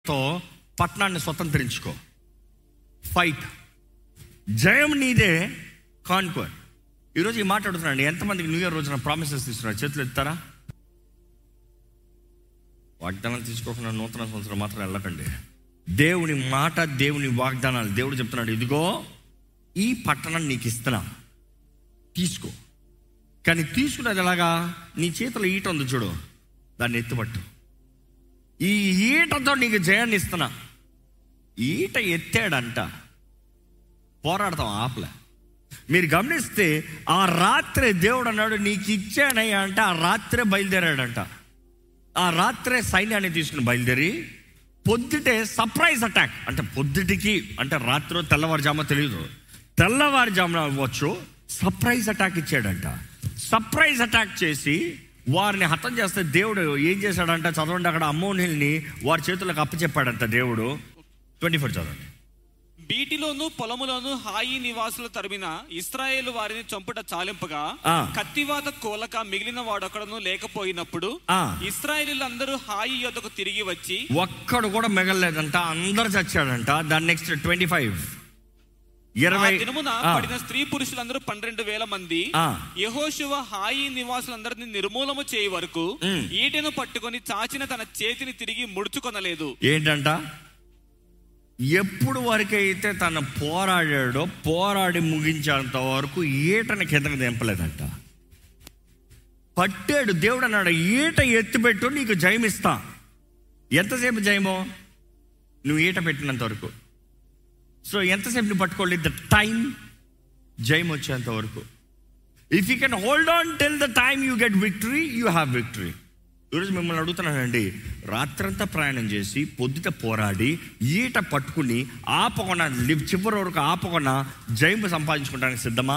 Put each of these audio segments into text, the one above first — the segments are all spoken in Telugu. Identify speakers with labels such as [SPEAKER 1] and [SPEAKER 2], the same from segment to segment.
[SPEAKER 1] తో పట్టణాన్ని స్వతంత్రించుకో ఫైట్ జయం నీదే కాన్కోర్ ఈరోజు ఈ మాట్లాడుతున్నాను ఎంతమందికి న్యూ ఇయర్ రోజున ప్రామిసెస్ తీసుకున్నారు చేతులు ఎత్తారా వాగ్దానాలు తీసుకోకుండా నూతన సంవత్సరం మాత్రం వెళ్ళకండి దేవుని మాట దేవుని వాగ్దానాలు దేవుడు చెప్తున్నాడు ఇదిగో ఈ పట్టణం నీకు ఇస్తున్నా తీసుకో కానీ తీసుకున్నది ఎలాగా నీ చేతిలో ఈట ఉంది చూడు దాన్ని ఎత్తుపట్టు ఈ ఈటతో నీకు జయాన్ని ఇస్తున్నా ఈట ఎత్తాడంట పోరాడతాం ఆపలే మీరు గమనిస్తే ఆ రాత్రి దేవుడు అన్నాడు నీకు ఇచ్చానయ్యా అంటే ఆ రాత్రే బయలుదేరాడంట ఆ రాత్రే సైన్యాన్ని తీసుకుని బయలుదేరి పొద్దుటే సర్ప్రైజ్ అటాక్ అంటే పొద్దుటికి అంటే రాత్రి తెల్లవారుజామ తెలియదు తెల్లవారుజామున అవ్వచ్చు సర్ప్రైజ్ అటాక్ ఇచ్చాడంట సర్ప్రైజ్ అటాక్ చేసి వారిని హతం చేస్తే దేవుడు ఏం చేశాడంట చదవండి అక్కడ అమ్మోనిల్ని వారి చేతులకు అప్పచెప్పాడంట దేవుడు ట్వంటీ ఫోర్ చదవండి
[SPEAKER 2] బీటిలోను పొలములోను హాయి నివాసుల తరిమిన ఇస్రాయేలు వారిని చంపుట చాలింపగా
[SPEAKER 1] ఆ.
[SPEAKER 2] కత్తివాత కోలక మిగిలిన వాడొకడను లేకపోయినప్పుడు
[SPEAKER 1] ఆ.
[SPEAKER 2] ఇస్రాయేలీలందరూ హాయి యొద్దకు తిరిగి వచ్చి
[SPEAKER 1] ఒక్కడు కూడా మిగలలేదంట అందరు చచ్చాడంట దాని నెక్స్ట్ ట్వంటీ ఫైవ్
[SPEAKER 2] ఆ
[SPEAKER 1] ఇరవై
[SPEAKER 2] దినమున
[SPEAKER 1] ఆ,
[SPEAKER 2] పడిన స్త్రీ పురుషులందరూ పన్నెండు వేల మంది
[SPEAKER 1] ఆ.
[SPEAKER 2] యహోశువ హాయి నివాసులందరిని నిర్మూలము చేయ వరకు
[SPEAKER 1] ఉమ్.
[SPEAKER 2] ఈటెను పట్టుకొని చాచిన తన చేతిని తిరిగి ముడుచుకొనలేదు
[SPEAKER 1] ఏంటంట ఎప్పుడు వరకైతే తను పోరాడాడో పోరాడి ముగించేంత వరకు ఈటని కిందకి దింపలేదంట పట్టాడు దేవుడు అన్నాడు ఈట ఎత్తిపెట్టు నీకు జయమిస్తా ఎంతసేపు జయమో నువ్వు ఈట పెట్టినంత వరకు సో ఎంతసేపు నువ్వు పట్టుకోవాలి ద టైం జయం వచ్చేంత వరకు if you can hold on till the time you get victory you have victory ఈరోజు మిమ్మల్ని అడుగుతున్నానండి రాత్రంతా ప్రయాణం చేసి పొద్దుట పోరాడి ఈట పట్టుకుని ఆపకుండా లివ్ చివరి వరకు ఆపకుండా జైము సంపాదించుకోవడానికి సిద్ధమా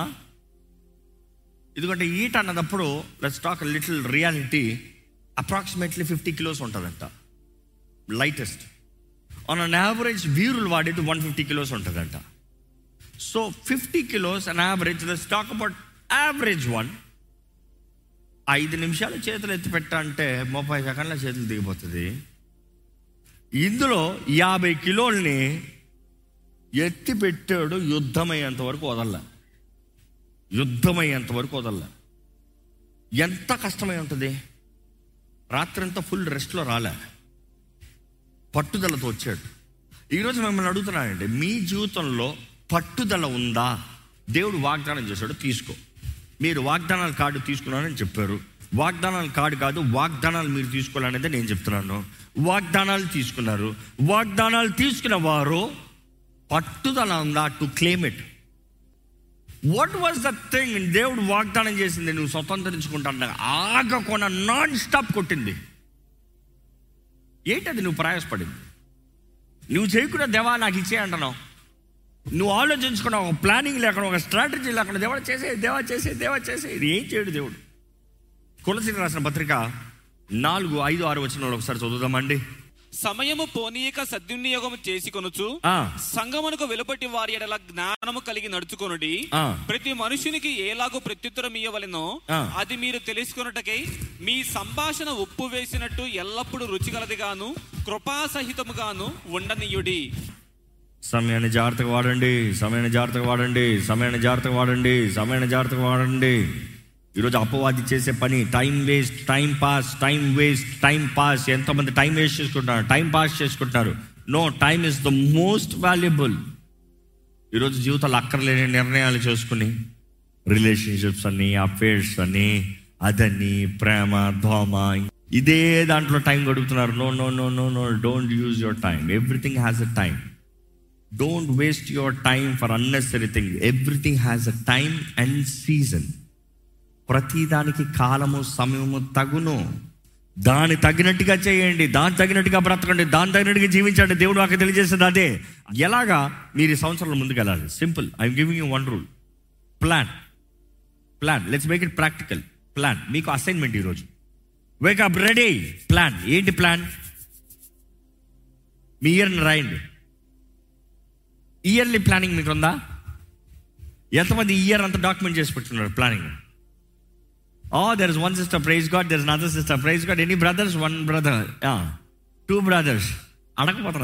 [SPEAKER 1] ఎందుకంటే ఈట అన్నదప్పుడు let's talk little reality approximately fifty kilos ఉంటుందంట లైటెస్ట్ ఆన్ అన్ యావరేజ్ వీరులు వాడేది వన్ ఫిఫ్టీ కిలోస్ ఉంటుందంట so fifty kilos an average let's talk about average one ఐదు నిమిషాలు చేతులు ఎత్తి పెట్టా అంటే ముప్పై సెకండ్ల చేతులు దిగిపోతుంది ఇందులో యాభై కిలోల్ని ఎత్తి పెట్టాడు యుద్ధమయ్యేంత వరకు వదల్ల యుద్ధమయ్యేంత వరకు వదల్ల ఎంత కష్టమై ఉంటుంది రాత్రంతా ఫుల్ రెస్ట్లో రాలే పట్టుదలతో వచ్చాడు ఈరోజు మిమ్మల్ని అడుగుతున్నానండి మీ జీవితంలో పట్టుదల ఉందా దేవుడు వాగ్దానం చేశాడు తీసుకో మీరు వాగ్దానాల కార్డు తీసుకున్నారని చెప్పారు వాగ్దానాల కార్డు కాదు వాగ్దానాలు మీరు తీసుకోవాలనేది నేను చెప్తున్నాను వాగ్దానాలు తీసుకున్నారు వాగ్దానాలు తీసుకున్న వారు పట్టుదల ఉందా to claim it what was the thing దేవుడు వాగ్దానం చేసింది నువ్వు స్వతంత్రించుకుంటా ఆగకుండా నాన్ స్టాప్ కొట్టింది ఏంటది నువ్వు ప్రయాసపడింది నువ్వు చేయకుండా దేవా నాకు ఇచ్చే అంటున్నావు నువ్వు ఆలోచించుకున్న ఒక ప్లానింగ్ లేకుండా ఒక స్ట్రాటజీ లేకుండా దేవా చేసే దేవా చేసే దేవా చేసే ఇది ఏం చేయడు దేవుడు కులసిన రాసిన పత్రిక నాలుగు ఐదు ఆరు వచ్చిన ఒకసారి చదువుదామండి
[SPEAKER 2] సమయము పోనీయక సద్వినియోగం చేసి కొనుచు
[SPEAKER 1] ఆ,
[SPEAKER 2] సంగమునకు వెలుపటి వారి ఎడల జ్ఞానము కలిగి నడుచుకొనుడి
[SPEAKER 1] ఆ.
[SPEAKER 2] ప్రతి మనుషునికి ఏలాగో ప్రత్యుత్తరం ఇయ్యవలెనో
[SPEAKER 1] ఆ.
[SPEAKER 2] అది మీరు తెలుసుకొనుటకై మీ సంభాషణ ఉప్పు వేసినట్టు ఎల్లప్పుడూ రుచిగలదిగాను కృపాసహితముగాను ఉండనీయుడి
[SPEAKER 1] సమయాన్ని జాగ్రత్తగా వాడండి సమయాన్ని జాగ్రత్తగా వాడండి సమయాన్ని జాగ్రత్తగా వాడండి సమయాన్ని జాగ్రత్తగా వాడండి ఈరోజు అపవాది చేసే పని time waste time pass time waste time pass ఎంతోమంది టైం వేస్ట్ చేసుకుంటున్నారు టైం పాస్ చేసుకుంటున్నారు no time is the most valuable ఈరోజు జీవితాలు అక్కర్లేని నిర్ణయాలు చేసుకుని రిలేషన్షిప్స్ అని అఫేర్స్ అని అదని ప్రేమ దోమ ఇదే దాంట్లో టైం గడుపుతున్నారు no no no no no don't use your time everything has a time don't waste your time for unnecessary thing everything has a time and season ప్రతిదానికి కాలము సమయము తగును దాని తగినట్టుగా చేయండి దాని తగినట్టుగా బ్రతకండి దాని తగినట్టుగా జీవించండి దేవుడు నాకు తెలియజేసేది అదే ఎలాగా మీరు ఈ సంవత్సరంలో ముందుకెళ్ళాలి simple I'm giving you one rule plan plan let's make it practical plan మీకు అసైన్మెంట్ ఈరోజు వేకప్ రెడీ ప్లాన్ ఏంటి ప్లాన్ మీ ఇయర్ని రాయండి ఇయర్లీ ప్లానింగ్ మీకు ఉందా ఎంతమంది ఇయర్ అంతా డాక్యుమెంట్ చేసి పెట్టుకున్నారు planning Oh, there is one sister, praise God. There is another sister, praise God. Any brothers? One brother. Yeah. Two brothers. అడగపోతారు